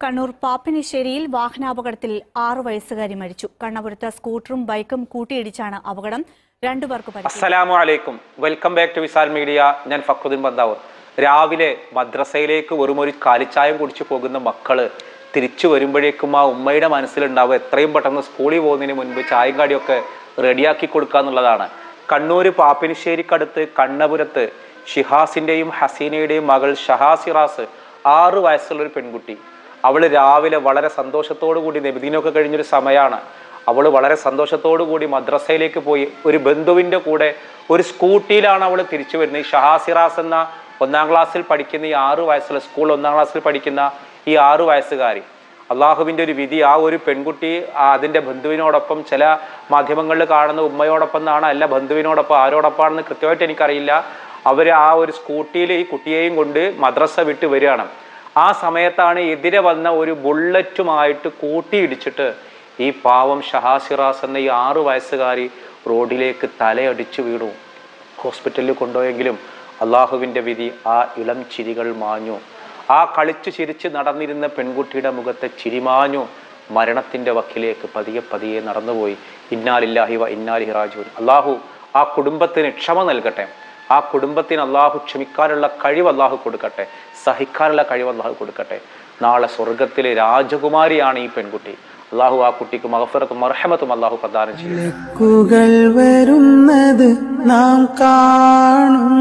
കണ്ണൂർ പാപ്പിനിശ്ശേരിയിൽ വാഹനാപകടത്തിൽ ആറു വയസ്സുകാരി മരിച്ചു കണ്ണപുരത്ത് സ്കൂട്ടറും ബൈക്കും കൂട്ടിയിടിച്ചാണ് അപകടം രണ്ടുപേർക്ക് പരിക്ക് അസ്സലാമു അലൈക്കും welcome back to Visal media ഞാൻ ഫക്രുദ്ദീൻ ബന്താവൂർ രാവിലെ മദ്രസയിലേക്ക് വെറും ഒരു കാലിച്ചായം കുടിച്ചു പോകുന്ന മക്കള് തിരിച്ചു വരുമ്പോഴേക്കും ആ ഉമ്മയുടെ മനസ്സിലുണ്ടാവും എത്രയും പെട്ടെന്ന് സ്കൂളിൽ പോകുന്നതിന് മുൻപ് ചായയും കാടിയൊക്കെ റെഡിയാക്കി കൊടുക്കുക എന്നുള്ളതാണ് കണ്ണൂർ പാപ്പിനിശ്ശേരിക്കടുത്ത് കണ്ണപുരത്ത് ഷിഹാസിന്റെയും ഹസീനയുടെയും മകൾ ഷഹാസിറാസ് ആറു വയസ്സുള്ള ഒരു പെൺകുട്ടി അവൾ രാവിലെ വളരെ സന്തോഷത്തോടു കൂടി നബിദിനൊക്കെ കഴിഞ്ഞൊരു സമയമാണ് അവൾ വളരെ സന്തോഷത്തോടു കൂടി മദ്രസയിലേക്ക് പോയി ഒരു ബന്ധുവിൻ്റെ കൂടെ ഒരു സ്കൂട്ടിയിലാണ് അവൾ തിരിച്ചു വരുന്നത് ഈ ഷഹാസിറാസ് എന്ന ഒന്നാം ക്ലാസ്സിൽ പഠിക്കുന്ന ഈ ആറു വയസ്സുള്ള സ്കൂൾ ഒന്നാം ക്ലാസ്സിൽ പഠിക്കുന്ന ഈ ആറു വയസ്സുകാരി അള്ളാഹുവിൻ്റെ ഒരു വിധി ആ ഒരു പെൺകുട്ടി ആ അതിൻ്റെ ബന്ധുവിനോടൊപ്പം ചില മാധ്യമങ്ങളിൽ കാണുന്ന ഉമ്മയോടൊപ്പം എന്നാണ് അല്ല ബന്ധുവിനോടൊപ്പം ആരോടൊപ്പമാണെന്ന് കൃത്യമായിട്ട് എനിക്കറിയില്ല അവർ ആ ഒരു സ്കൂട്ടിയിൽ ഈ കുട്ടിയെയും കൊണ്ട് മദ്രസ വിട്ട് വരികയാണ് ആ സമയത്താണ് എതിരെ വന്ന ഒരു ബുള്ളറ്റുമായിട്ട് കൂട്ടിയിടിച്ചിട്ട് ഈ പാവം ഷഹാസിറാസ് എന്ന ഈ ആറു വയസ്സുകാരി റോഡിലേക്ക് തലയടിച്ചു വീണു ഹോസ്പിറ്റലിൽ കൊണ്ടുപോയെങ്കിലും അള്ളാഹുവിൻ്റെ വിധി ആ ഇളം ചിരികൾ മാഞ്ഞു ആ കളിച്ചു ചിരിച്ച് നടന്നിരുന്ന പെൺകുട്ടിയുടെ മുഖത്തെ ചിരിമാഞ്ഞു മരണത്തിൻ്റെ വക്കിലേക്ക് പതിയെ പതിയെ നടന്നുപോയി ഇന്നാലില്ലാഹി വ ഇന്നാലിഹി റാജുൻ അള്ളാഹു ആ കുടുംബത്തിന് ക്ഷമ നൽകട്ടെ ആ കുടുംബത്തിന് അള്ളാഹു ക്ഷമിക്കാനുള്ള കഴിവ് അള്ളാഹു കൊടുക്കട്ടെ സഹിക്കാനുള്ള കഴിവ് അള്ളാഹു കൊടുക്കട്ടെ നാളെ സ്വർഗത്തിലെ രാജകുമാരിയാണ് ഈ പെൺകുട്ടി അള്ളാഹു ആ കുട്ടിക്ക് മഹഫറത്തും മർഹമത്തും അള്ളാഹു പ്രദാനം ചെയ്യും വിളക്കുകൾ വരുന്നത് നാം കാണും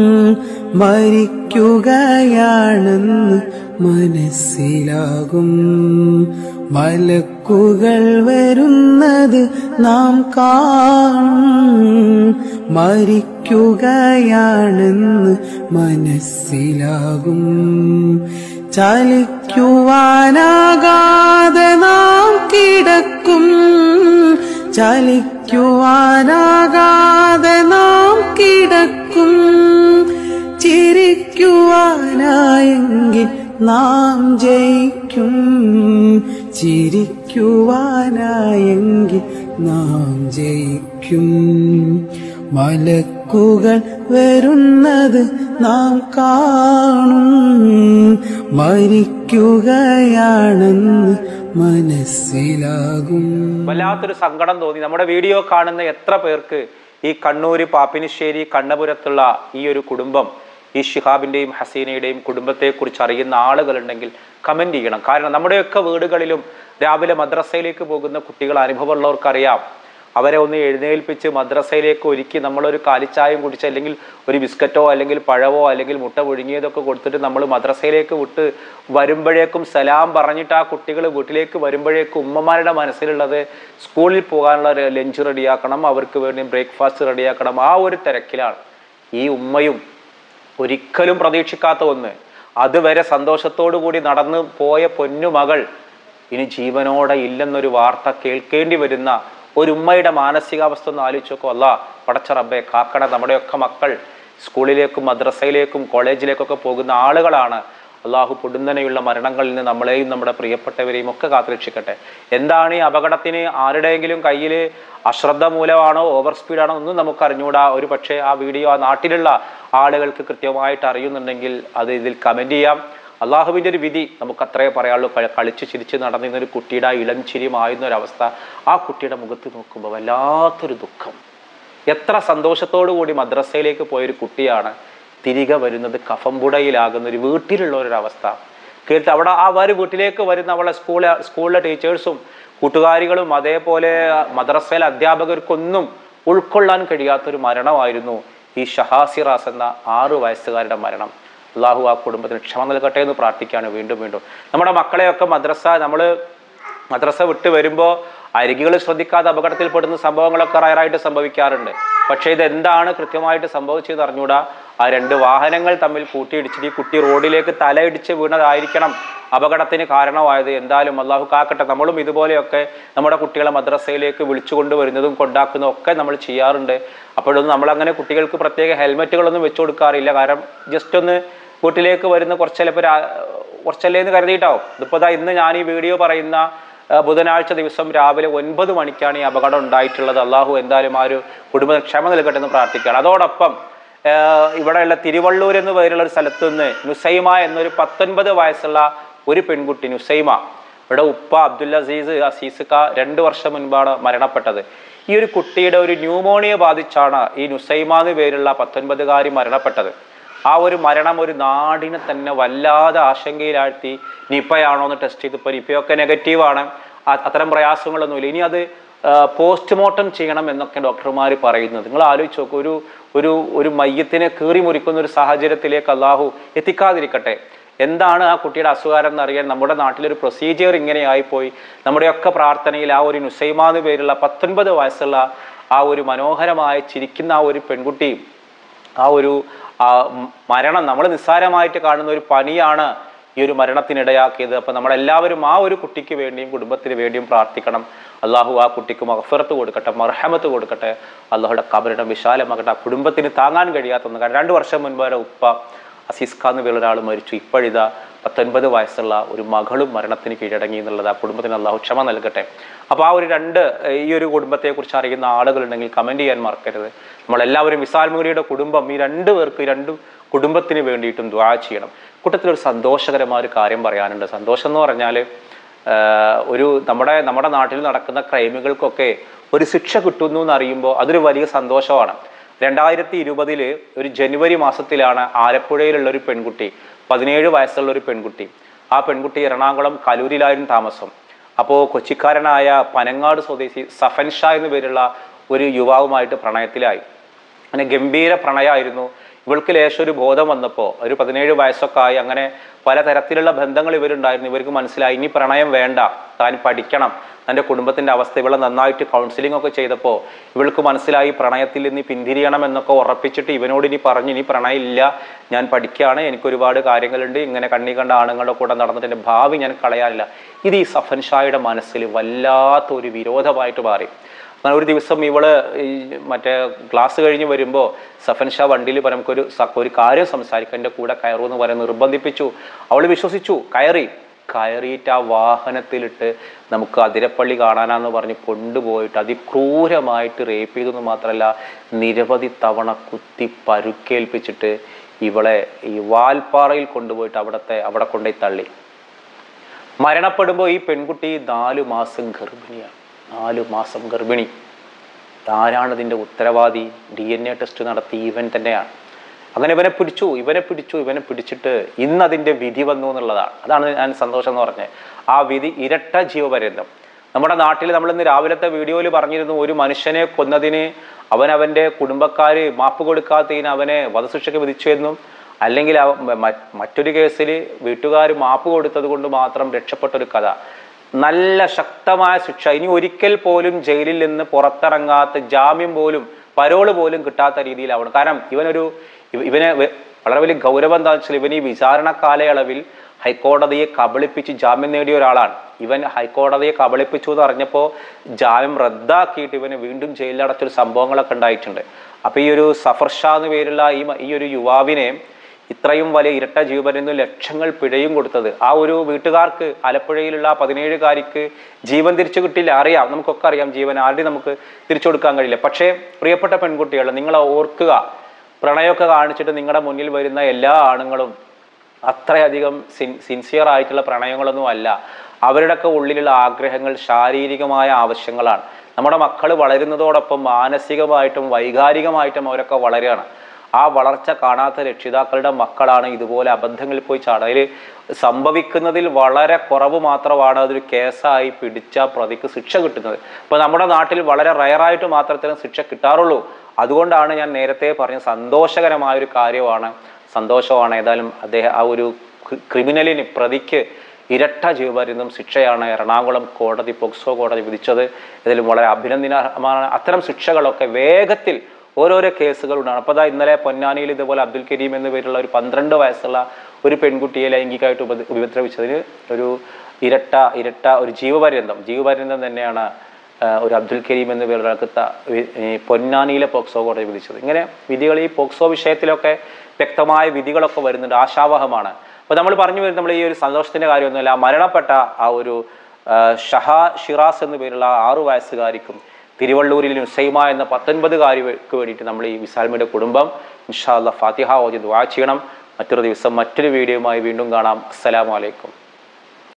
മരിക്കുകയാണെന്ന് മനസ്സിലാകും മലക്കുകൾ വരുന്നത് നാം കാണും മരിക്കുകയാണെന്ന് മനസ്സിലാകും ചലിക്കുവാനാകാതെ നാം കിടക്കും ചലിക്കുവാനാകാതെ നാം കിടക്കും ചിരിക്കുവാനായെങ്കിൽ നാം ജയിക്കും ചിരിക്കുവാനായെങ്കിൽ നാം ജയിക്കും മലക്കുകൾ വരുന്നത് നാം കാണും മരിക്കുകയാണെന്ന് മനസ്സിലാകും വല്ലാത്തൊരു സങ്കടം തോന്നി നമ്മുടെ വീഡിയോ കാണുന്ന എത്ര പേർക്ക് ഈ കണ്ണൂര് പാപ്പിനിശ്ശേരി കണ്ണപുരത്തുള്ള ഈ ഒരു കുടുംബം ഈ ഷിഹാബിന്റെയും ഹസീനയുടെയും കുടുംബത്തെക്കുറിച്ച് അറിയുന്ന ആളുകളുണ്ടെങ്കിൽ കമന്റ് ചെയ്യണം കാരണം നമ്മുടെയൊക്കെ വീടുകളിലും രാവിലെ മദ്രസയിലേക്ക് പോകുന്ന കുട്ടികൾ അനുഭവമുള്ളവർക്കറിയാം അവരെ ഒന്ന് എഴുന്നേൽപ്പിച്ച് മദ്രസയിലേക്ക് ഒരുക്കി നമ്മളൊരു കാലിച്ചായം കുടിച്ച് അല്ലെങ്കിൽ ഒരു ബിസ്ക്കറ്റോ അല്ലെങ്കിൽ പഴവോ അല്ലെങ്കിൽ മുട്ട പുഴുങ്ങിയതൊക്കെ കൊടുത്തിട്ട് നമ്മൾ മദ്രസയിലേക്ക് വിട്ട് വരുമ്പോഴേക്കും സലാം പറഞ്ഞിട്ട് ആ കുട്ടികൾ വീട്ടിലേക്ക് വരുമ്പോഴേക്കും ഉമ്മമാരുടെ മനസ്സിലുള്ളത് സ്കൂളിൽ പോകാനുള്ള ലഞ്ച് റെഡിയാക്കണം അവർക്ക് വേണ്ടി ബ്രേക്ക്ഫാസ്റ്റ് റെഡിയാക്കണം ആ ഒരു തിരക്കിലാണ് ഈ ഉമ്മയും ഒരിക്കലും പ്രതീക്ഷിക്കാത്ത ഒന്ന് അതുവരെ സന്തോഷത്തോടു കൂടി നടന്നു പോയ പൊന്നുമകൾ ഇനി ജീവനോടെ ഇല്ലെന്നൊരു വാർത്ത കേൾക്കേണ്ടി വരുന്ന ഒരു ഉമ്മയുടെ മാനസികാവസ്ഥ ഒന്ന് ആലോചിച്ചോക്കോ അല്ല പടച്ച റബ്ബെ കാക്കട നമ്മുടെയൊക്കെ മക്കൾ സ്കൂളിലേക്കും മദ്രസയിലേക്കും കോളേജിലേക്കൊക്കെ പോകുന്ന ആളുകളാണ് അള്ളാഹു പൊടുന്നനെയുള്ള മരണങ്ങളിൽ നിന്ന് നമ്മളെയും നമ്മുടെ പ്രിയപ്പെട്ടവരെയും ഒക്കെ കാത്തുരക്ഷിക്കട്ടെ എന്താണ് ഈ അപകടത്തിന് ആരുടെയെങ്കിലും കയ്യിൽ അശ്രദ്ധ മൂലമാണോ ഓവർ സ്പീഡാണോ ഒന്നും നമുക്ക് അറിഞ്ഞുകൂടാ ഒരു പക്ഷേ ആ വീഡിയോ ആ നാട്ടിലുള്ള ആളുകൾക്ക് കൃത്യമായിട്ട് അറിയുന്നുണ്ടെങ്കിൽ അത് ഇതിൽ കമൻറ്റ് ചെയ്യാം അള്ളാഹുവിൻ്റെ ഒരു വിധി നമുക്ക് അത്രേ പറയാനുള്ളൂ കളി- കളിച്ച് ചിരിച്ച് നടന്നിരുന്ന ഒരു കുട്ടിയുടെ ആ ഇളം ചിരി മായുന്ന ഒരവസ്ഥ ആ കുട്ടിയുടെ മുഖത്ത് നോക്കുമ്പോൾ വല്ലാത്തൊരു ദുഃഖം എത്ര സന്തോഷത്തോടു കൂടി മദ്രസയിലേക്ക് പോയൊരു കുട്ടിയാണ് തിരികെ വരുന്നത് കഫംപുടയിലാകുന്ന ഒരു വീട്ടിലുള്ള ഒരു അവസ്ഥ കേട്ട് അവിടെ ആ വര് വീട്ടിലേക്ക് വരുന്ന അവളെ സ്കൂളെ സ്കൂളിലെ ടീച്ചേഴ്സും കൂട്ടുകാരികളും അതേപോലെ മദ്രസയിലെ അധ്യാപകർക്കൊന്നും ഉൾക്കൊള്ളാൻ കഴിയാത്തൊരു മരണമായിരുന്നു ഈ ഷഹാസിറാസ് എന്ന ആറു വയസ്സുകാരുടെ മരണം അള്ളാഹു ആ കുടുംബത്തിന് ക്ഷമ നൽകട്ടെ എന്ന് പ്രാർത്ഥിക്കുകയാണ് വീണ്ടും വീണ്ടും നമ്മുടെ മക്കളെയൊക്കെ മദ്രസ നമ്മൾ മദ്രസ വിട്ട് വരുമ്പോൾ അരികുകൾ ശ്രദ്ധിക്കാതെ അപകടത്തിൽപ്പെടുന്ന സംഭവങ്ങളൊക്കെ റയറായിട്ട് സംഭവിക്കാറുണ്ട് പക്ഷേ ഇത് എന്താണ് കൃത്യമായിട്ട് സംഭവിച്ചത് അറിഞ്ഞൂടാ ആ രണ്ട് വാഹനങ്ങൾ തമ്മിൽ കൂട്ടിയിടിച്ചിട്ട് ഈ കുട്ടി റോഡിലേക്ക് തലയിടിച്ച് വീണതായിരിക്കണം അപകടത്തിന് കാരണമായത് എന്തായാലും അള്ളാഹു കാക്കട്ടെ നമ്മളും ഇതുപോലെയൊക്കെ നമ്മുടെ കുട്ടികളെ മദ്രസയിലേക്ക് വിളിച്ചു കൊണ്ടുവരുന്നതും കൊണ്ടാക്കുന്നതും ഒക്കെ നമ്മൾ ചെയ്യാറുണ്ട് അപ്പോഴൊന്നും നമ്മളങ്ങനെ കുട്ടികൾക്ക് പ്രത്യേക ഹെൽമെറ്റുകളൊന്നും വെച്ചു കൊടുക്കാറില്ല കാരണം ജസ്റ്റ് ഒന്ന് വീട്ടിലേക്ക് വരുന്ന കുറച്ച് ചിലപ്പോൾ കുറച്ചല്ലേ എന്ന് കരുതിയിട്ടാവും ഇതിപ്പോൾ ദാ ഇന്ന് ഞാൻ ഈ വീഡിയോ പറയുന്ന ആ, ബുധനാഴ്ച ദിവസം രാവിലെ ഒൻപത് മണിക്കാണ് ഈ അപകടം ഉണ്ടായിട്ടുള്ളത് അള്ളാഹു എന്തായാലും ആ ഒരു കുടുംബ ക്ഷമ നൽകട്ടെ എന്ന് പ്രാർത്ഥിക്കുകയാണ് അതോടൊപ്പം ആ, ഇവിടെയുള്ള തിരുവള്ളൂർ എന്ന് പേരുള്ള ഒരു സ്ഥലത്ത് നിന്ന് നുസൈമ എന്നൊരു പത്തൊൻപത് വയസ്സുള്ള ഒരു പെൺകുട്ടി നുസൈമ ഇവിടെ ഉപ്പ അബ്ദുൽ അസീസ് അസീസ്ക രണ്ട് വർഷം മുൻപാണ് മരണപ്പെട്ടത് ഈ ഒരു കുട്ടിയുടെ ഒരു ന്യൂമോണിയ ബാധിച്ചാണ് ഈ നുസൈമ എന്ന് പേരുള്ള പത്തൊൻപതുകാരി മരണപ്പെട്ടത് ആ ഒരു മരണം ഒരു നാടിനെ തന്നെ വല്ലാതെ ആശങ്കയിലാഴ്ത്തി നിപ്പയാണോ എന്ന് ടെസ്റ്റ് ചെയ്തപ്പോൾ നിപ്പയൊക്കെ നെഗറ്റീവാണ് അ- അത്തരം പ്രയാസങ്ങളൊന്നുമില്ല ഇനി അത് പോസ്റ്റ്മോർട്ടം ചെയ്യണം എന്നൊക്കെ ഡോക്ടർമാർ പറയുന്നത് നിങ്ങൾ ആലോചിച്ച് നോക്കൂ ഒരു ഒരു ഒരു മയ്യത്തിനെ കീറി മുറിക്കുന്ന ഒരു സാഹചര്യത്തിലേക്ക് അള്ളാഹു എത്തിക്കാതിരിക്കട്ടെ എന്താണ് ആ കുട്ടിയുടെ അസുഖം എന്നറിയാൻ നമ്മുടെ നാട്ടിലൊരു പ്രൊസീജിയർ ഇങ്ങനെ ആയിപ്പോയി നമ്മുടെയൊക്കെ പ്രാർത്ഥനയിൽ ആ ഒരു നുസൈമ എന്ന് പേരുള്ള പത്തൊൻപത് വയസ്സുള്ള ആ ഒരു മനോഹരമായ ചിരിക്കുന്ന ആ ഒരു പെൺകുട്ടി ആ ഒരു ആ മ- മരണം നമ്മൾ നിസ്സാരമായിട്ട് കാണുന്ന ഒരു പനിയാണ് ഈ ഒരു മരണത്തിനിടയാക്കിയത് അപ്പം നമ്മളെല്ലാവരും ആ ഒരു കുട്ടിക്ക് വേണ്ടിയും കുടുംബത്തിന് വേണ്ടിയും പ്രാർത്ഥിക്കണം അള്ളാഹു ആ കുട്ടിക്ക് മഹഫറത്ത് കൊടുക്കട്ടെ മർഹമത്ത് കൊടുക്കട്ടെ അള്ളാഹുടെ കബറിടം വിശാലമാകട്ടെ ആ കുടുംബത്തിന് താങ്ങാൻ കഴിയാത്തൊന്നും കാരണം രണ്ട് വർഷം മുൻപ് വരെ ഉപ്പ അസീസ് ഖാൻ എന്നുള്ള ഒരാൾ മരിച്ചു ഇപ്പോഴിതാ പത്തൊൻപത് വയസ്സുള്ള ഒരു മകളും മരണത്തിന് കീഴടങ്ങി എന്നുള്ളത് ആ കുടുംബത്തിന് അള്ളാഹു ക്ഷമ നൽകട്ടെ അപ്പോൾ ആ ഒരു രണ്ട് ഏഹ്, ഈ ഒരു കുടുംബത്തെക്കുറിച്ച് അറിയുന്ന ആളുകളുണ്ടെങ്കിൽ കമൻറ്റ് ചെയ്യാൻ മറക്കരുത് നമ്മളെല്ലാവരും വിസാൽ മൂരിയുടെ കുടുംബം ഈ രണ്ട് പേർക്ക് ഈ രണ്ട് കുടുംബത്തിന് വേണ്ടിയിട്ടും ദ്വാ ചെയ്യണം കൂട്ടത്തിലൊരു സന്തോഷകരമായ ഒരു കാര്യം പറയാനുണ്ട് സന്തോഷം എന്ന് പറഞ്ഞാൽ ആഹ് ഒരു നമ്മുടെ നമ്മുടെ നാട്ടിൽ നടക്കുന്ന ക്രൈമുകൾക്കൊക്കെ ഒരു ശിക്ഷ കിട്ടുന്നു എന്ന് അറിയുമ്പോൾ അതൊരു വലിയ സന്തോഷമാണ് രണ്ടായിരത്തി ഇരുപതില് ഒരു ജനുവരി മാസത്തിലാണ് ആലപ്പുഴയിലുള്ള ഒരു പെൺകുട്ടി പതിനേഴ് വയസ്സുള്ള ഒരു പെൺകുട്ടി ആ പെൺകുട്ടി എറണാകുളം കലൂരിലായിരുന്നു താമസം അപ്പോൾ കൊച്ചിക്കാരനായ പനങ്ങാട് സ്വദേശി സഫൻ ഷാ എന്നു പേരുള്ള ഒരു യുവാവുമായിട്ട് പ്രണയത്തിലായി അങ്ങനെ ഗംഭീര പ്രണയമായിരുന്നു ഇവൾക്ക് ലേശം ഒരു ബോധം വന്നപ്പോൾ ഒരു പതിനേഴ് വയസ്സൊക്കെ ആയി അങ്ങനെ പലതരത്തിലുള്ള ബന്ധങ്ങൾ ഇവരുണ്ടായിരുന്നു ഇവർക്ക് മനസ്സിലായി ഇനി പ്രണയം വേണ്ട താൻ പഠിക്കണം തൻ്റെ കുടുംബത്തിൻ്റെ അവസ്ഥ ഇവളെ നന്നായിട്ട് കൗൺസിലിംഗ് ഒക്കെ ചെയ്തപ്പോൾ ഇവൾക്ക് മനസ്സിലായി പ്രണയത്തിൽ നിന്ന് പിന്തിരിയണം എന്നൊക്കെ ഉറപ്പിച്ചിട്ട് ഇവനോട് ഇനി പറഞ്ഞു ഇനി പ്രണയം ഇല്ല ഞാൻ പഠിക്കുകയാണ് എനിക്ക് ഒരുപാട് കാര്യങ്ങളുണ്ട് ഇങ്ങനെ കണ്ണി കണ്ട ആണുങ്ങളുടെ കൂടെ നടന്നിട്ട് എൻ്റെ ഭാവി ഞാൻ കളയാനില്ല ഇത് ഈ സഫൻ ഷായുടെ മനസ്സിൽ വല്ലാത്തൊരു വിരോധമായിട്ട് മാറി അങ്ങനെ ഒരു ദിവസം ഇവള് ഈ മറ്റേ ക്ലാസ് കഴിഞ്ഞ് വരുമ്പോൾ സഫൻ ഷാ വണ്ടിയിൽ പറയും നമുക്കൊരു സ- ഒരു കാര്യം സംസാരിക്കാൻ എൻ്റെ കൂടെ കയറൂ എന്ന് പറയാൻ നിർബന്ധിപ്പിച്ചു അവൾ വിശ്വസിച്ചു കയറി കയറിയിട്ട് ആ വാഹനത്തിലിട്ട് നമുക്ക് അതിരപ്പള്ളി കാണാനാന്ന് പറഞ്ഞ് കൊണ്ടുപോയിട്ട് അതിക്രൂരമായിട്ട് റേപ്പ് ചെയ്തെന്ന് മാത്രമല്ല നിരവധി തവണ കുത്തി പരുക്കേൽപ്പിച്ചിട്ട് ഇവളെ ഈ വാൽപ്പാറയിൽ കൊണ്ടുപോയിട്ട് അവിടത്തെ അവിടെ കൊണ്ടുപോയി തള്ളി മരണപ്പെടുമ്പോൾ ഈ പെൺകുട്ടി നാലു മാസം ഗർഭിണിയാണ് നാലു മാസം ഗർഭിണി ആരാണ് ഇതിൻ്റെ ഉത്തരവാദി ഡി എൻ എ ടെസ്റ്റ് നടത്തി ഇവൻ തന്നെയാണ് അങ്ങനെ ഇവനെ പിടിച്ചു ഇവനെ പിടിച്ചു ഇവനെ പിടിച്ചിട്ട് ഇന്ന് അതിൻ്റെ വിധി വന്നു എന്നുള്ളതാണ് അതാണ് ഞാൻ സന്തോഷം എന്ന് പറഞ്ഞത് ആ വിധി ഇരട്ട ജീവപര്യന്തം നമ്മുടെ നാട്ടിൽ നമ്മൾ ഇന്ന് രാവിലത്തെ വീഡിയോയിൽ പറഞ്ഞിരുന്നു ഒരു മനുഷ്യനെ കൊന്നതിന് അവൻ അവൻ്റെ കുടുംബക്കാർ മാപ്പ് കൊടുക്കാത്തതിന് അവനെ വധശിക്ഷയ്ക്ക് വിധിച്ചു എന്നും അല്ലെങ്കിൽ അവ- മ- മറ്റൊരു കേസിൽ വീട്ടുകാർ മാപ്പ് കൊടുത്തത് കൊണ്ട് മാത്രം രക്ഷപ്പെട്ട ഒരു കഥ നല്ല ശക്തമായ ശിക്ഷ ഇനി ഒരിക്കൽ പോലും ജയിലിൽ നിന്ന് പുറത്തിറങ്ങാത്ത ജാമ്യം പോലും പരോള് പോലും കിട്ടാത്ത രീതിയിലാവണം കാരണം ഇവനൊരു ഇവ- ഇവനെ വെ- വളരെ വലിയ ഗൗരവം എന്താ വെച്ചാൽ ഇവൻ ഈ വിചാരണ കാലയളവിൽ ഹൈക്കോടതിയെ കബളിപ്പിച്ച് ജാമ്യം നേടിയ ഒരാളാണ് ഇവൻ ഹൈക്കോടതിയെ കബളിപ്പിച്ചു എന്ന് അറിഞ്ഞപ്പോൾ ജാമ്യം റദ്ദാക്കിയിട്ട് ഇവന് വീണ്ടും ജയിലിലടച്ചൊരു സംഭവങ്ങളൊക്കെ ഉണ്ടായിട്ടുണ്ട് അപ്പോൾ ഈ ഒരു സഫർ ഷാ എന്ന് പേരുള്ള ഈ മ- ഈ ഒരു യുവാവിനെ ഇത്രയും വലിയ ഇരട്ട ജീവനെന്ന് ലക്ഷങ്ങൾ പിഴയും കൊടുത്തത് ആ ഒരു വീട്ടുകാർക്ക് ആലപ്പുഴയിലുള്ള ആ പതിനേഴുകാരിക്ക് ജീവൻ തിരിച്ചു കിട്ടില്ല അറിയാം നമുക്കൊക്കെ അറിയാം ജീവൻ ആരുടെയും നമുക്ക് തിരിച്ചു കൊടുക്കാൻ കഴിയില്ല പക്ഷേ പ്രിയപ്പെട്ട പെൺകുട്ടികൾ നിങ്ങൾ ഓർക്കുക പ്രണയമൊക്കെ കാണിച്ചിട്ട് നിങ്ങളുടെ മുന്നിൽ വരുന്ന എല്ലാ ആണുങ്ങളും അത്രയധികം സിൻ സിൻസിയർ ആയിട്ടുള്ള പ്രണയങ്ങളൊന്നും അല്ല അവരുടെയൊക്കെ ഉള്ളിലുള്ള ആഗ്രഹങ്ങൾ ശാരീരികമായ ആവശ്യങ്ങളാണ് നമ്മുടെ മക്കൾ വളരുന്നതോടൊപ്പം മാനസികമായിട്ടും വൈകാരികമായിട്ടും അവരൊക്കെ വളരുകയാണ് ആ വളർച്ച കാണാത്ത രക്ഷിതാക്കളുടെ മക്കളാണ് ഇതുപോലെ അബദ്ധങ്ങളിൽ പോയി ചാടുക അതിൽ സംഭവിക്കുന്നതിൽ വളരെ കുറവ് മാത്രമാണ് അതൊരു കേസായി പിടിച്ച പ്രതിക്ക് ശിക്ഷ കിട്ടുന്നത് അപ്പോൾ നമ്മുടെ നാട്ടിൽ വളരെ റയറായിട്ട് മാത്രമേ ശിക്ഷ കിട്ടാറുള്ളൂ അതുകൊണ്ടാണ് ഞാൻ നേരത്തെ പറഞ്ഞ സന്തോഷകരമായ ഒരു കാര്യമാണ് സന്തോഷമാണ് ഏതായാലും അദ്ദേഹം ആ ഒരു ക്രി- ക്രിമിനലിന് പ്രതിക്ക് ഇരട്ട ജീവപര്യന്തം ശിക്ഷയാണ് എറണാകുളം കോടതി പോക്സോ കോടതി വിധിച്ചത് ഇതിൽ വളരെ അഭിനന്ദനമാണ് അത്തരം ശിക്ഷകളൊക്കെ വേഗത്തിൽ ഓരോരോ കേസുകൾ ഉണ്ടാണ് അപ്പോൾ അതാ ഇന്നലെ പൊന്നാനിയിൽ ഇതുപോലെ അബ്ദുൽ കരീം എന്ന പേരുള്ള ഒരു പന്ത്രണ്ട് വയസ്സുള്ള ഒരു പെൺകുട്ടിയെ ലൈംഗികമായിട്ട് ഉപ ഉപദ്രവിച്ചതിന് ഒരു ഇരട്ട ഇരട്ട ഒരു ജീവപര്യന്തം ജീവപര്യന്തം തന്നെയാണ് ആ, ഒരു അബ്ദുൽ കരീം എന്ന പേരുള്ള ആൾക്ക് ത- വി- ഈ പൊന്നാനിയിലെ പോക്സോ കോടതി വിധിച്ചത് ഇങ്ങനെ വിധികൾ ഈ പോക്സോ വിഷയത്തിലൊക്കെ വ്യക്തമായ വിധികളൊക്കെ വരുന്നുണ്ട് ആശാവഹമാണ് അപ്പോൾ നമ്മൾ പറഞ്ഞു വരുന്നത് നമ്മൾ ഈ ഒരു സന്തോഷത്തിൻ്റെ കാര്യമൊന്നുമില്ല ആ മരണപ്പെട്ട ആ ഒരു ആ, ഷഹാ ഷിറാസ് എന്ന പേരുള്ള ആറു വയസ്സുകാരിക്കും തിരുവള്ളൂരിൽ നുസൈമ എന്ന പത്തൊൻപതുകാരിക്ക് വേണ്ടിയിട്ട് നമ്മൾ ഈ വിസാൽമിയുടെ കുടുംബം ഇൻഷാല്ല ഫാത്തിഹ ഓതി ദുആ ചെയ്യണം മറ്റൊരു ദിവസം മറ്റൊരു വീഡിയോയുമായി വീണ്ടും കാണാം അസ്സലാമു അലൈക്കും